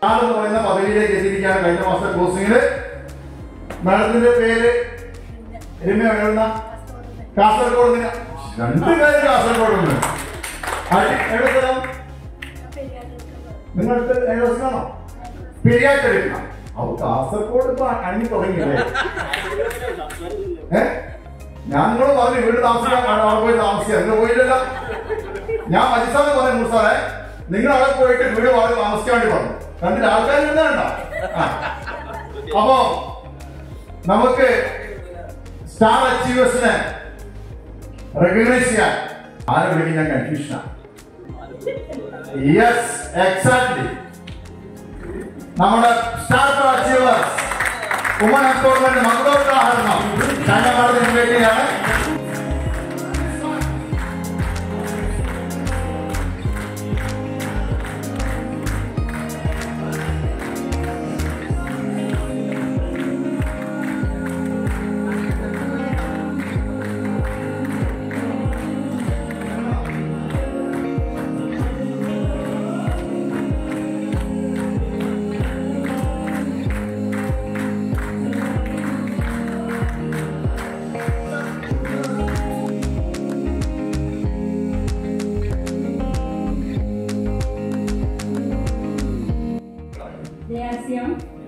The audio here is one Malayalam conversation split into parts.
എന്ന് പറയുന്ന പദവിയിലേക്ക് എത്തിയിരിക്കുകയാണ് കഴിഞ്ഞ മാസത്തെ ക്ലോസിംഗില് മാഡത്തിന്റെ പേര് രമ്യ എഴുതുന്ന കാസർഗോഡ് നിന്ന് രണ്ട് പേര് കാസർഗോഡ് നിന്ന് എവിടെ സ്ഥലം നിങ്ങൾക്ക് ഏകദേശമാണോ പെരിയാറ്റ് എടുക്കണം അപ്പൊ കാസർഗോഡ് ഇപ്പൊ അണിഞ്ഞു തുടങ്ങിയല്ലേ ഏ ഞാൻ നിങ്ങളോട് പറഞ്ഞു വീട് താമസിക്കാൻ അവിടെ പോയി താമസിക്കാം നിങ്ങൾ പോയില്ലല്ലോ ഞാൻ മജിസാന്ന് പറഞ്ഞു മുസാറെ നിങ്ങൾ അവിടെ പോയിട്ട് വീട് വളരെ താമസിക്കാൻ വേണ്ടി പറഞ്ഞു കണ്ടില്ല ആൾക്കാർ എന്താ അപ്പോ നമുക്ക് സ്റ്റാർ അച്ചീവേഴ്സിനെ റെക്കഗ്നൈസ് ചെയ്യാൻ ആരെ വിളിക്കും ഞാൻ കൺഫ്യൂഷനാണ് യെസ് എക്സാക്ട്ലി നമ്മുടെ സ്റ്റാർ അച്ചീവേഴ്സ് വുമൺ എംപവർമെന്റ് മകുടോദാഹരണം ചങ്ങമാടത്തിന് വേണ്ടിയാണ് ദേസ്യം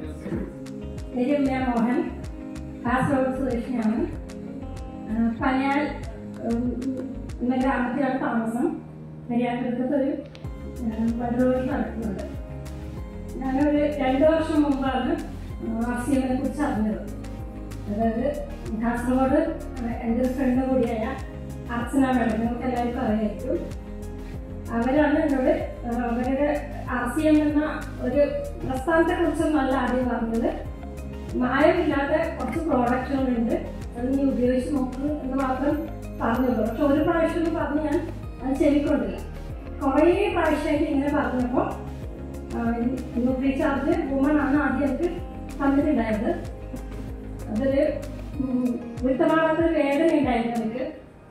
രമ്യ മോഹൻ കാസർഗോഡ് സ്വദേശിയാണ് ആ, പനയാൽ ഉം, എന്ന ഗ്രാമത്തിലാണ് താമസം പെരിയാറ്റടുത്തൊരു വടലൂർ നടത്തുന്നുണ്ട് ഞാനൊരു രണ്ട് വർഷം മുമ്പാണ് ആർസിഎമ്മിനെ കുറിച്ച് അറിഞ്ഞത് അതായത് കാസർഗോഡ് എൻ്റെ ഒരു ഫ്രണ്ട് കൂടിയായ അർച്ചന മേഡം നിങ്ങൾക്ക് എല്ലാവർക്കും അറിയായിരിക്കും അവരാണ് എന്നോട് ആ, അവരുടെ ആർ സി എം എന്ന ഒരു പ്രസ്ഥാനത്തെ കുറിച്ചൊന്നല്ല ആദ്യം പറഞ്ഞത് മായമില്ലാത്ത കുറച്ച് പ്രോഡക്റ്റുകളുണ്ട് അത് നീ ഉപയോഗിച്ച് നോക്കൂ എന്ന് മാത്രം പറഞ്ഞുള്ളൂ പക്ഷെ ഒരു പ്രാവശ്യം പറഞ്ഞ് ഞാൻ അത് ചെവിക്കൊണ്ടില്ല കുറേ പ്രാവശ്യമായിട്ട് ഇങ്ങനെ പറഞ്ഞപ്പോൾ ന്യൂട്രി ചാർജ് വുമൺ ആണ് ആദ്യം എനിക്ക് തന്നിട്ടുണ്ടായത് അതൊരു ഉം, വിട്ടുമാറാത്തൊരു വേദന ഉണ്ടായിരുന്നു എനിക്ക്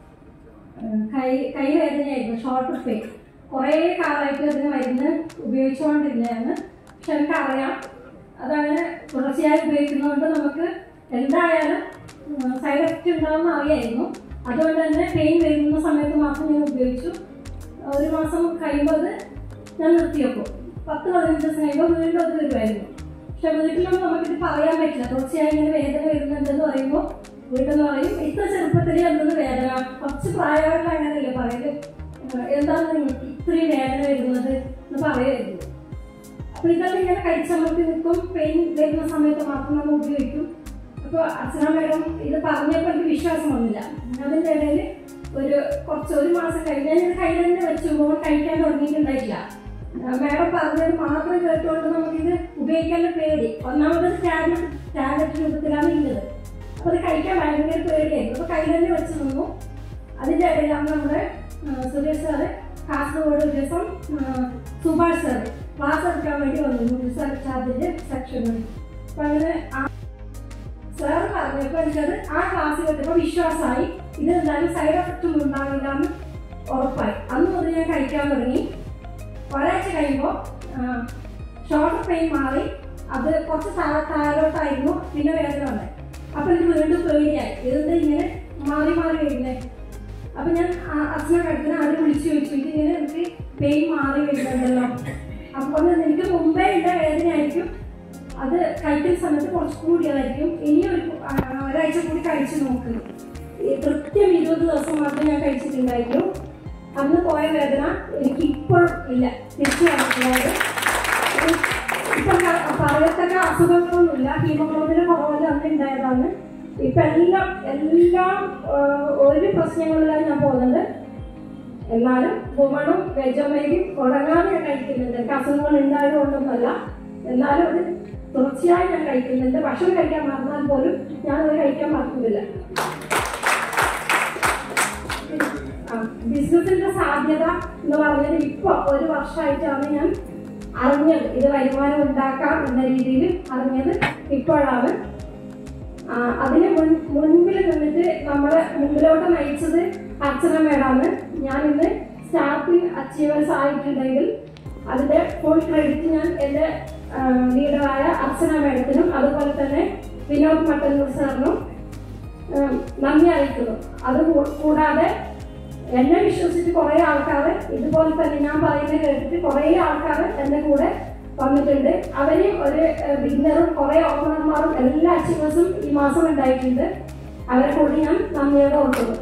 കൈ കൈ വേദനയായിരുന്നു ഷോർട്ട് പെയിൻ കുറേ കാലമായിട്ട് അതിന് മരുന്ന് ഉപയോഗിച്ചുകൊണ്ടിരുന്നതാണ് പക്ഷെ എനിക്കറിയാം അതങ്ങനെ തുടർച്ചയായി ഉപയോഗിക്കുന്നതുകൊണ്ട് നമുക്ക് എന്തായാലും സൈഡ് എഫക്റ്റ് ഉണ്ടാവുമെന്ന് അറിയായിരുന്നു അതുകൊണ്ട് തന്നെ പെയിൻ വരുന്ന സമയത്ത് മാത്രം ഞാൻ ഉപയോഗിച്ചു ഒരു മാസം കഴിയുമ്പോൾ അത് ഞാൻ നിർത്തിവെക്കും പത്ത് പതിനഞ്ച് ദിവസം കഴിയുമ്പോൾ വീണ്ടും അത് വരുമായിരുന്നു പക്ഷെ വീട്ടിലൊന്നും നമുക്കിത് പറയാൻ പറ്റില്ല തുടർച്ചയായി ഇങ്ങനെ വേദന വരുന്നുണ്ടെന്ന് പറയുമ്പോൾ വീട്ടിൽ പറയും ഇത്ര ചെറുപ്പത്തിലേ എന്തെന്ന് വേദന കുറച്ച് പ്രായമായിട്ട് അങ്ങനെയല്ലേ പറയല് ഏഹ് എന്താണ് നിങ്ങൾക്ക് ഇത്രയും വേദന വരുന്നത് എന്ന് പറയുമായിരുന്നു അപ്പൊ ഇതെല്ലാം ഇങ്ങനെ കഴിച്ചമർത്തി നിൽക്കും പെയിൻ വരുന്ന സമയത്ത് മാത്രം നമ്മൾ ഉപയോഗിക്കും അപ്പൊ അച്ഛന മേഡം ഇത് പറഞ്ഞപ്പോൾ എനിക്ക് വിശ്വാസം വന്നില്ല അതിന്റെ ഇടയിൽ ഒരു കുറച്ച് ഒരു മാസം കഴിഞ്ഞ് ഞാൻ ഇത് കയ്യിൽ തന്നെ വെച്ചു മോൻ കഴിക്കാൻ തുടങ്ങിയിട്ടുണ്ടായിട്ടില്ല മേഡം പറഞ്ഞത് മാത്രം കേട്ടുകൊണ്ട് നമുക്കിത് ഉപയോഗിക്കാൻ പേടി ഒന്നാമത് ടാബ്ലറ്റ് ടാബ്ലറ്റ് രൂപത്തിലാണ് ഉള്ളത് അപ്പൊ അത് കഴിക്കാൻ ഭയങ്കര പേടിയായിരുന്നു അപ്പൊ കയ്യിൽ തന്നെ വെച്ച് നിന്നു അതിന്റെ ഇടയിലാണ് നമ്മുടെ ആ, സുരേഷ് സാറ് കാസർഗോഡ് ഒരു ദിവസം ആ, സുഭാഷ് സാറ് ക്ലാസ് എടുക്കാൻ വേണ്ടി വന്നു റിസർച്ച് ചാർജിന്റെ സെക്ഷനിൽ അപ്പൊ അങ്ങനെ ആ സാർ പറഞ്ഞപ്പോൾ എനിക്കത് ആ ക്ലാസ്സിൽ കേട്ടപ്പോൾ വിശ്വാസമായി ഇത് എന്തായാലും സൈഡ് എഫക്റ്റ് ഒന്നും ഉണ്ടാവില്ല എന്ന് ഉറപ്പായി അന്ന് മുതൽ ഞാൻ കഴിക്കാൻ തുടങ്ങി ഒരാഴ്ച കഴിയുമ്പോൾ ഷോർട്ട് പെയിൻ മാറി അത് കുറച്ച് താ- താഴോട്ടായിരുന്നു പിന്നെ വേദന വന്നത് അപ്പൊ എനിക്ക് വീണ്ടും പേടിയായി ഇതെന്താ ഇങ്ങനെ മാറി മാറി വരുന്നേ അപ്പൊ ഞാൻ ആ- അച്ഛനെ കടത്തിന് ആരും വിളിച്ചു ചോദിച്ചു ഇത് ഇങ്ങനെ എനിക്ക് പെയിൻ മാറി വരുന്നുണ്ടല്ലോ അപ്പോൾ എനിക്ക് മുമ്പേ ഉള്ള വേദനയായിരിക്കും അത് കഴിക്കുന്ന സമയത്ത് കുറച്ച് കൂടിയതായിരിക്കും ഇനി ഒരു ആ, ഒരാഴ്ച കൂടി കഴിച്ചു നോക്കുന്നു ഈ കൃത്യം ഇരുപത് ദിവസം മാത്രമേ ഞാൻ കഴിച്ചിട്ടുണ്ടായിട്ടുള്ളൂ അന്ന് പോയ വേദന എനിക്ക് ഇപ്പോഴും ഇല്ല തിരിച്ചു വന്നിട്ടുള്ളത് ഇപ്പൊ ക- പറയത്തക്ക അസുഖങ്ങളൊന്നുമില്ല ഹീമോഗ്ലോബിന് കുറവല്ല അന്ന് ഉണ്ടായതാണ് ഇപ്പൊ എല്ലാം എല്ലാം ആ, ഒരു പ്രശ്നങ്ങളിലാണ് ഞാൻ പോകുന്നത് എന്നാലും വുമണും വെജമേയും ഉടങ്ങാതെ ഞാൻ കഴിക്കുന്നുണ്ട് എനിക്ക് അസുഖങ്ങൾ ഉണ്ടായതുകൊണ്ടൊന്നുമല്ല എന്നാലും അത് തുടർച്ചയായി ഞാൻ കഴിക്കുന്നുണ്ട് ഭക്ഷണം കഴിക്കാൻ മറന്നാൽ പോലും ഞാൻ അത് കഴിക്കാൻ മറക്കുന്നില്ല ആ, ബിസിനസിന്റെ സാധ്യത എന്ന് പറഞ്ഞത് ഇപ്പൊ ഒരു വർഷമായിട്ടാണ് ഞാൻ അറിഞ്ഞത് ഇത് വരുമാനം ഉണ്ടാക്കാം എന്ന രീതിയിൽ അറിഞ്ഞത് ഇപ്പോഴാണ് ആ, അതിന് മുൻ മുൻപിൽ നിന്നിട്ട് നമ്മളെ മുമ്പിലോട്ട് നയിച്ചത് അർച്ചന മേഡാണ് ഞാൻ ഇന്ന് സ്റ്റാർട്ടിംഗ് അച്ചീവേഴ്സ് ആയിട്ടുണ്ടെങ്കിൽ അതിന്റെ ഫുൾ ക്രെഡിറ്റ് ഞാൻ എൻ്റെ ലീഡറായ അർച്ചന മേഡത്തിനും അതുപോലെ തന്നെ വിനോദ് മട്ടന്നൂർ സാറിനും ഉം, നന്ദി അറിയിക്കുന്നു അത് കൂ- കൂടാതെ എന്നെ വിശ്വസിച്ച് കുറേ ആൾക്കാർ ഇതുപോലെ തന്നെ ഞാൻ പറയുന്നത് കേട്ടിട്ട് കുറേ ആൾക്കാർ എൻ്റെ കൂടെ വന്നിട്ടുണ്ട് അവര് ഒരു ബിഗിനറും കുറേ ഓപ്പണർമാരും എല്ലാ അച്ചീവേഴ്സും ഈ മാസം ഉണ്ടായിട്ടുണ്ട് അവരെ കൂടി ഞാൻ നന്ദിയോടെ ഓർക്കുന്നു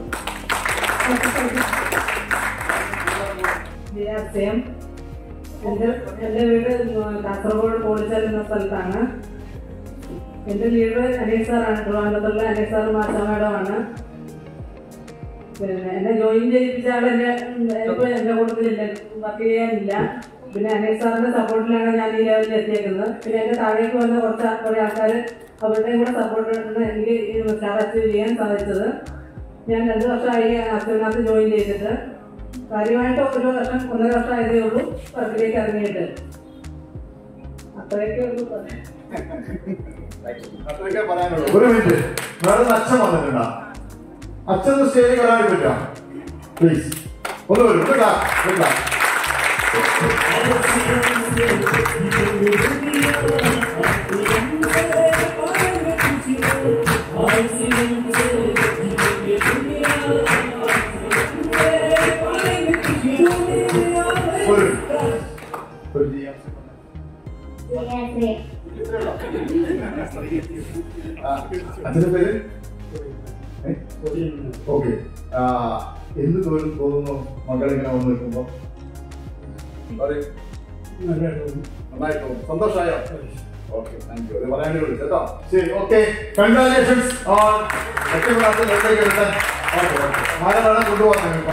വിദ്യാർത്ഥിയും എൻ്റെ എൻ്റെ വീട് കാസർഗോഡ് പോളിച്ചാൽ എന്ന സ്ഥലത്താണ് എൻ്റെ ലീഡർ അനീസ് സാറാണ് ട്രിവാൻഡ്രത്തുള്ള അനീസ് സാർ മാഷ മേഡമാണ് പിന്നെ എന്നെ ജോയിൻ ചെയ്യിപ്പിച്ച ആൾ എന്നെ ഇപ്പോൾ എൻ്റെ കൂട്ടത്തിലില്ല വർക്ക് ചെയ്യാനില്ല പിന്നെ അനീസ് സാറിൻ്റെ സപ്പോർട്ടിലാണ് ഞാൻ ഈ ലെവലിൽ എത്തിയേക്കുന്നത് പിന്നെ എൻ്റെ താഴേക്ക് വന്ന കുറച്ച് ആ- കുറേ ആൾക്കാർ അവരുടെയും കൂടെ സപ്പോർട്ടാണ് എനിക്ക് ഈ സ്റ്റാർ അച്ചീവ് ചെയ്യാൻ സാധിച്ചത് ഞാൻ രണ്ട് വർഷമായി അച്ഛനകത്ത് ജോയിൻ ചെയ്തിട്ട് കാര്യമായിട്ട് ഒരു വർഷം ഒന്നര വർഷം ആയതേ ഉള്ളൂ വർക്കിലേക്ക് ഇറങ്ങിയിട്ട് അത്രയൊക്കെ ഉള്ളൂ പറയാൻ. അത്രയൊക്കെ പറയാനുള്ളൂ ഒരു മിനിറ്റ് വേറെ അച്ഛൻ വന്നിട്ടുണ്ടോ അച്ഛൻ സ്റ്റേജിൽ വരാൻ പറ്റാം പ്ലീസ് ഒന്ന് വരും കേട്ടാ കേട്ടാ ഒരു ഒരു ചെയ്യാം അച്ഛന്റെ പേര് ഓക്കെ എന്ത് തോന്നി തോന്നുന്നു മകൾ ഇങ്ങനെ വന്ന് നിൽക്കുമ്പോ പറയൂ. നന്നായിട്ട് തോന്നുന്നു സന്തോഷമായോ ഓക്കെ താങ്ക് യു അത് പറയാൻ വേണ്ടി വിളിച്ചു കേട്ടോ ശരി okay congratulations on okay okay ആരെ വേണം കൊണ്ടുപോകാൻ